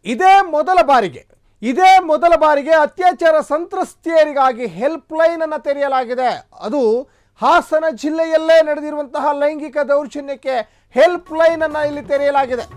ಇದೇ ಮೊದಲ ಬಾರಿಗೆ ಇದೇ ಮೊದಲ ಬಾರಿಗೆ ಅತ್ಯಾಚಾರ ಸಂತ್ರಸ್ತೆಯರಿಗಾಗಿ ಹೆಲ್ಪ್ ಲೈನ್ ಅನ್ನು ತೆರೆಯಲಾಗಿದೆ ಅದು ಹಾಸನ ಜಿಲ್ಲೆಯಲ್ಲೇ ನಡೆದಿರುವಂತಹ ಲೈಂಗಿಕ ದೌರ್ಜನ್ಯಕ್ಕೆ ಹೆಲ್ಪ್ ಲೈನ್ ಅನ್ನು ಇಲ್ಲಿ ತೆರೆಯಲಾಗಿದೆ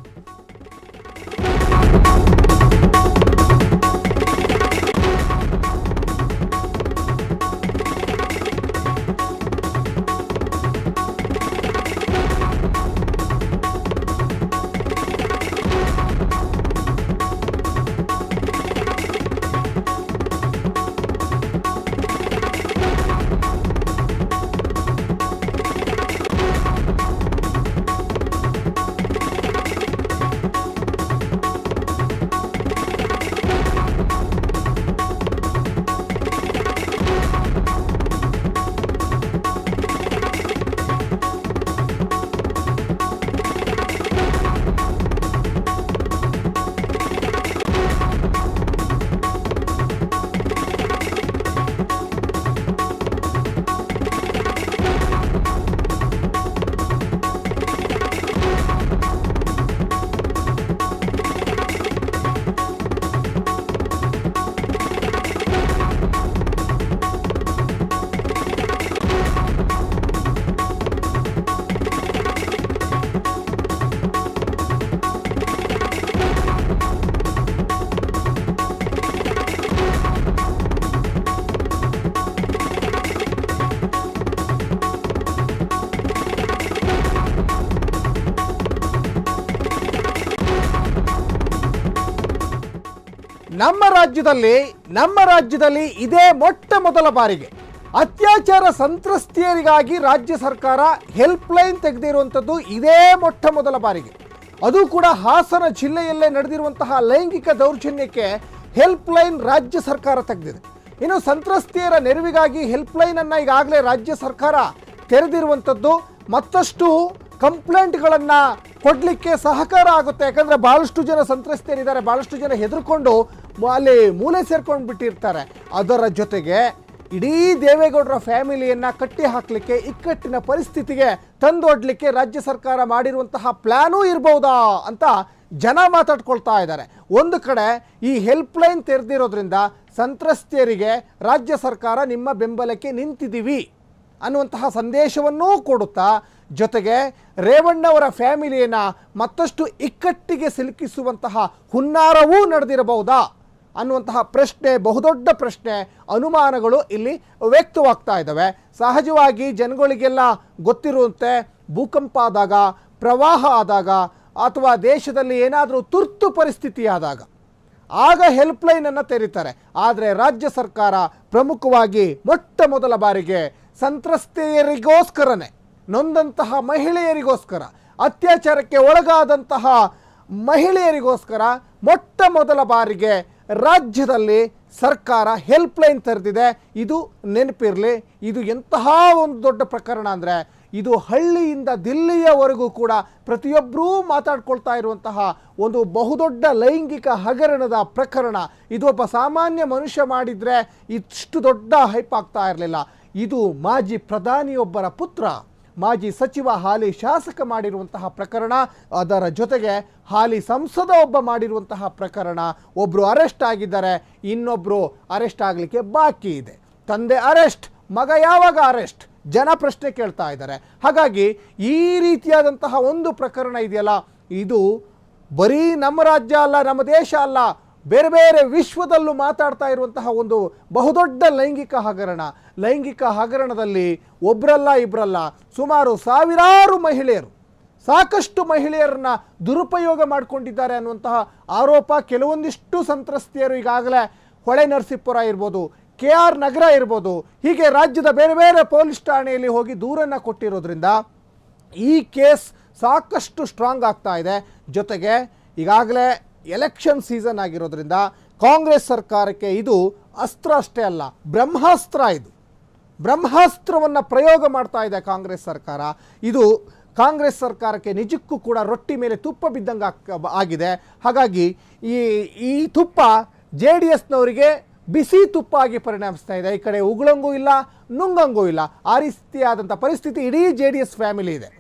ನಮ್ಮ ರಾಜ್ಯದಲ್ಲಿ ನಮ್ಮ ರಾಜ್ಯದಲ್ಲಿ ಇದೇ ಮೊಟ್ಟ ಮೊದಲ ಬಾರಿಗೆ ಅತ್ಯಾಚಾರ ಸಂತ್ರಸ್ತೆಯರಿಗಾಗಿ ರಾಜ್ಯ ಸರ್ಕಾರ ಹೆಲ್ಪ್ ಲೈನ್ ತೆಗೆದಿರುವಂಥದ್ದು ಇದೇ ಮೊಟ್ಟ ಮೊದಲ ಬಾರಿಗೆ ಅದು ಕೂಡ ಹಾಸನ ಜಿಲ್ಲೆಯಲ್ಲೇ ನಡೆದಿರುವಂತಹ ಲೈಂಗಿಕ ದೌರ್ಜನ್ಯಕ್ಕೆ ಹೆಲ್ಪ್ ಲೈನ್ ರಾಜ್ಯ ಸರ್ಕಾರ ತೆಗೆದಿದೆ ಇನ್ನು ಸಂತ್ರಸ್ತೆಯರ ನೆರವಿಗಾಗಿ ಹೆಲ್ಪ್ ಲೈನ್ ಅನ್ನ ಈಗಾಗಲೇ ರಾಜ್ಯ ಸರ್ಕಾರ ತೆರೆದಿರುವಂಥದ್ದು ಮತ್ತಷ್ಟು ಕಂಪ್ಲೇಂಟ್ಗಳನ್ನ ಕೊಡ್ಲಿಕ್ಕೆ ಸಹಕಾರ ಆಗುತ್ತೆ ಯಾಕಂದ್ರೆ ಬಹಳಷ್ಟು ಜನ ಸಂತ್ರಸ್ತೆಯರಿದ್ದಾರೆ ಬಹಳಷ್ಟು ಜನ ಹೆದರ್ಕೊಂಡು ಮ- ಅಲ್ಲಿ ಮೂಲೆ ಸೇರ್ಕೊಂಡು ಬಿಟ್ಟಿರ್ತಾರೆ ಅದರ ಜೊತೆಗೆ ಇಡೀ ದೇವೇಗೌಡರ ಫ್ಯಾಮಿಲಿಯನ್ನ ಕಟ್ಟಿ ಹಾಕಲಿಕ್ಕೆ ಇಕ್ಕಟ್ಟಿನ ಪರಿಸ್ಥಿತಿಗೆ ತಂದೊಡ್ಲಿಕ್ಕೆ ರಾಜ್ಯ ಸರ್ಕಾರ ಮಾಡಿರುವಂತಹ ಪ್ಲಾನೂ ಇರಬಹುದಾ ಅಂತ ಜನ ಮಾತಾಡ್ಕೊಳ್ತಾ ಇದ್ದಾರೆ ಒಂದು ಕಡೆ ಈ ಹೆಲ್ಪ್ ಲೈನ್ ತೆರೆದಿರೋದ್ರಿಂದ ಸಂತ್ರಸ್ತೆಯರಿಗೆ ರಾಜ್ಯ ಸರ್ಕಾರ ನಿಮ್ಮ ಬೆಂಬಲಕ್ಕೆ ನಿಂತಿದ್ದೀವಿ ಅನ್ನುವಂತಹ ಸಂದೇಶವನ್ನೂ ಕೊಡುತ್ತಾ ಜೊತೆಗೆ ರೇವಣ್ಣವರ ಫ್ಯಾಮಿಲಿಯನ್ನ ಮತ್ತಷ್ಟು ಇಕ್ಕಟ್ಟಿಗೆ ಸಿಲುಕಿಸುವಂತಹ ಹುನ್ನಾರವೂ ನಡೆದಿರಬಹುದಾ ಅನ್ನುವಂತಹ ಪ್ರಶ್ನೆ ಬಹುದೊಡ್ಡ ಪ್ರಶ್ನೆ ಅನುಮಾನಗಳು ಇಲ್ಲಿ ವ್ಯಕ್ತವಾಗ್ತಾ ಇದ್ದಾವೆ ಸಹಜವಾಗಿ ಜನಗಳಿಗೆಲ್ಲ ಗೊತ್ತಿರುವಂತೆ ಭೂಕಂಪ ಆದಾಗ ಪ್ರವಾಹ ಆದಾಗ ಅಥವಾ ದೇಶದಲ್ಲಿ ಏನಾದರೂ ತುರ್ತು ಪರಿಸ್ಥಿತಿ ಆದಾಗ ಆಗ ಹೆಲ್ಪ್ ಲೈನ್ ಅನ್ನು ತೆರೀತಾರೆ ಆದರೆ ರಾಜ್ಯ ಸರ್ಕಾರ ಪ್ರಮುಖವಾಗಿ ಮೊಟ್ಟ ಮೊದಲ ಬಾರಿಗೆ ಸಂತ್ರಸ್ತೆಯರಿಗೋಸ್ಕರನೇ ನೊಂದಂತಹ ಮಹಿಳೆಯರಿಗೋಸ್ಕರ ಅತ್ಯಾಚಾರಕ್ಕೆ ಒಳಗಾದಂತಹ ಮಹಿಳೆಯರಿಗೋಸ್ಕರ ಮೊಟ್ಟ ಮೊದಲ ಬಾರಿಗೆ ರಾಜ್ಯದಲ್ಲಿ ಸರ್ಕಾರ ಹೆಲ್ಪ್ ಲೈನ್ ತೆರೆದಿದೆ ಇದು ನೆನಪಿರಲಿ ಇದು ಎಂತಹ ಒಂದು ದೊಡ್ಡ ಪ್ರಕರಣ ಅಂದರೆ ಇದು ಹಳ್ಳಿಯಿಂದ ದಿಲ್ಲಿಯವರೆಗೂ ಕೂಡ ಪ್ರತಿಯೊಬ್ಬರೂ ಮಾತಾಡ್ಕೊಳ್ತಾ ಇರುವಂತಹ ಒಂದು ಬಹುದೊಡ್ಡ ಲೈಂಗಿಕ ಹಗರಣದ ಪ್ರಕರಣ ಇದು ಒಬ್ಬ ಸಾಮಾನ್ಯ ಮನುಷ್ಯ ಮಾಡಿದರೆ ಇಷ್ಟು ದೊಡ್ಡ ಹೈಪ್ ಆಗ್ತಾ ಇರಲಿಲ್ಲ ಇದು ಮಾಜಿ ಪ್ರಧಾನಿಯೊಬ್ಬರ ಪುತ್ರ ಮಾಜಿ ಸಚಿವ ಹಾಲಿ ಶಾಸಕ ಮಾಡಿರುವಂತಹ ಪ್ರಕರಣ ಅದರ ಜೊತೆಗೆ ಹಾಲಿ ಸಂಸದ ಒಬ್ಬ ಮಾಡಿರುವಂತಹ ಪ್ರಕರಣ ಒಬ್ಬರು ಅರೆಸ್ಟ್ ಆಗಿದ್ದಾರೆ ಇನ್ನೊಬ್ಬರು ಅರೆಸ್ಟ್ ಆಗಲಿಕ್ಕೆ ಬಾಕಿ ಇದೆ ತಂದೆ ಅರೆಸ್ಟ್ ಮಗ ಯಾವಾಗ ಅರೆಸ್ಟ್ ಜನ ಪ್ರಶ್ನೆ ಕೇಳ್ತಾ ಇದ್ದಾರೆ ಹಾಗಾಗಿ ಈ ರೀತಿಯಾದಂತಹ ಒಂದು ಪ್ರಕರಣ ಇದೆಯಲ್ಲ ಇದು ಬರೀ ನಮ್ಮ ರಾಜ್ಯ ಅಲ್ಲ ನಮ್ಮ ದೇಶ ಅಲ್ಲ ಬೇರೆ ಬೇರೆ ವಿಶ್ವದಲ್ಲೂ ಮಾತಾಡ್ತಾ ಇರುವಂತಹ ಒಂದು ಬಹುದೊಡ್ಡ ಲೈಂಗಿಕ ಹಗರಣ ಲೈಂಗಿಕ ಹಗರಣದಲ್ಲಿ ಒಬ್ರಲ್ಲ ಇಬ್ರಲ್ಲ ಸುಮಾರು ಸಾವಿರಾರು ಮಹಿಳೆಯರು ಸಾಕಷ್ಟು ಮಹಿಳೆಯರನ್ನ ದುರುಪಯೋಗ ಮಾಡಿಕೊಂಡಿದ್ದಾರೆ ಅನ್ನುವಂತಹ ಆರೋಪ ಕೆಲವೊಂದಿಷ್ಟು ಸಂತ್ರಸ್ತೆಯರು ಈಗಾಗಲೇ ಹೊಳೆ ನರಸೀಪುರ ಇರ್ಬೋದು ಕೆ ಆರ್ ನಗರ ಇರ್ಬೋದು ಹೀಗೆ ರಾಜ್ಯದ ಬೇರೆ ಬೇರೆ ಪೊಲೀಸ್ ಠಾಣೆಯಲ್ಲಿ ಹೋಗಿ ದೂರನ್ನು ಕೊಟ್ಟಿರೋದ್ರಿಂದ ಈ ಕೇಸ್ ಸಾಕಷ್ಟು ಸ್ಟ್ರಾಂಗ್ ಆಗ್ತಾ ಇದೆ ಜೊತೆಗೆ ಈಗಾಗಲೇ ಎಲೆಕ್ಷನ್ ಸೀಸನ್ ಆಗಿರೋದ್ರಿಂದ ಕಾಂಗ್ರೆಸ್ ಸರ್ಕಾರಕ್ಕೆ ಇದು ಅಸ್ತ್ರ ಅಷ್ಟೇ ಅಲ್ಲ ಬ್ರಹ್ಮಾಸ್ತ್ರ ಇದು ಬ್ರಹ್ಮಾಸ್ತ್ರವನ್ನು ಪ್ರಯೋಗ ಮಾಡ್ತಾ ಇದೆ ಕಾಂಗ್ರೆಸ್ ಸರ್ಕಾರ ಇದು ಕಾಂಗ್ರೆಸ್ ಸರ್ಕಾರಕ್ಕೆ ನಿಜಕ್ಕೂ ಕೂಡ ರೊಟ್ಟಿ ಮೇಲೆ ತುಪ್ಪ ಬಿದ್ದಂಗೆ ಆಗ್- ಆಗಿದೆ ಹಾಗಾಗಿ ಈ ಈ ತುಪ್ಪ ಜೆ ಡಿ ಎಸ್ನವರಿಗೆ ಬಿಸಿ ತುಪ್ಪ ಆಗಿ ಪರಿಣಮಿಸ್ತಾ ಇದೆ ಈ ಕಡೆ ಉಗುಳಂಗೂ ಇಲ್ಲ ನುಂಗಂಗೂ ಇಲ್ಲ ಆ ರೀತಿಯಾದಂಥ ಪರಿಸ್ಥಿತಿ ಇಡೀ ಜೆ ಡಿ ಎಸ್ ಫ್ಯಾಮಿಲಿ ಇದೆ